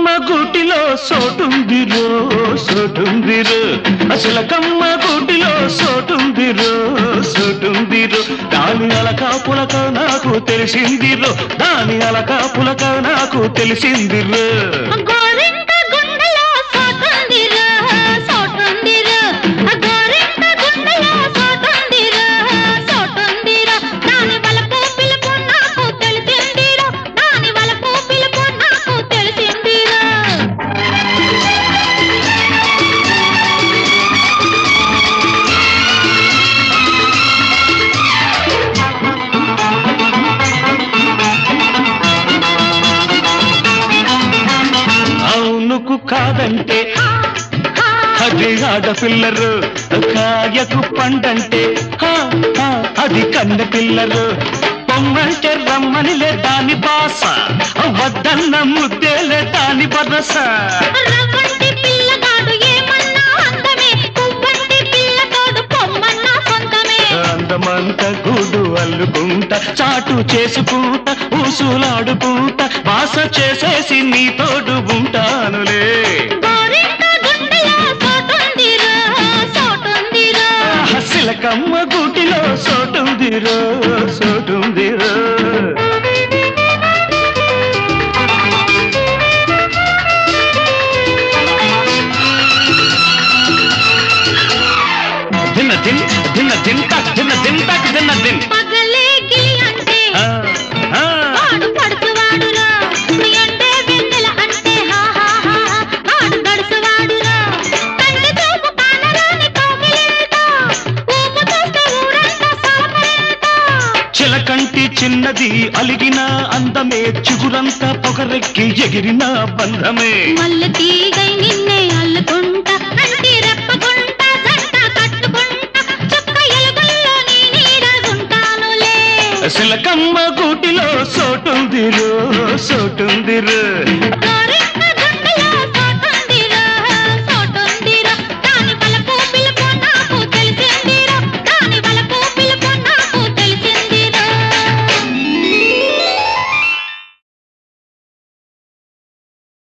చిలకమ్మ గూటిలో సోటుందిరో సోటుందిరో చిలకమ్మ గూటిలో సోటుందిరో సోటుందిరో దాని అలక పులక నాకు తెలిసిందిరో దాని అలక పులక నాకు తెలిసిందిరో గోరింట గుండెలో సోటుందిరా సోటుందిరా గోరింట గుండెలో సోటుందిరా సోటుందిరా దాని వలపు పిలుపు నాకు తెలిసిందిరా దాని వలపు పిలుపు నాకు తెలిసిందిరా అవునుకు కాదంటే అది ఆడపిల్లరు కాయకు పండంటే హా, హా, అది కన్న పిల్లరు పొమ్మంటే రమ్మనిలే దాని బాస వద్దన్న ముద్దేలే దాని బరస రవ్వంటి పిల్లగాడు ఏమన్నా అందమే పువ్వంటి పిల్లతోడు పొమ్మన్నా సొంతమే అందమంత గూడు అల్లుకుంటా చాటు చేసుకుంటా ఊసులాడుకుంటా బాస చేసేసి నీ తోడు ఉంటానులే గోరింట గుండెలో సోటుందిరా సోటుందిరా సిలకమ్మ గుటిలో సోటుందిరో సోటుందిరో దిన్న దిన్ దిన్న దిన్ తక్ దిన్న దిన్ తక్ దిన్న దిన్ పగలే గిలి అంటే ఆ, ఆ. వాడు పడుచువాడురా అంటే వెన్నెల అంటే హా హా హా హా. వాడు గడుసువాడురా కంటి చూపు కానరాని కోకిలింత ఊపు చూస్తే ఊరంతా సలపరింత చిలకంటి చిన్నది అలిగిన అందమే చిగురంతా పొగరెక్కి ఎగిరిన బంధమే మల్లె తీగై నిన్నే అల్లుకుంటా అంటి రెప్పకుంటా జంట కట్టుకుంటా చుక్క ఎలుగుల్లో నీ నీడగుంటానులే సిలకమ్మ గూటిలో సోటుందిరో సోటుందిరో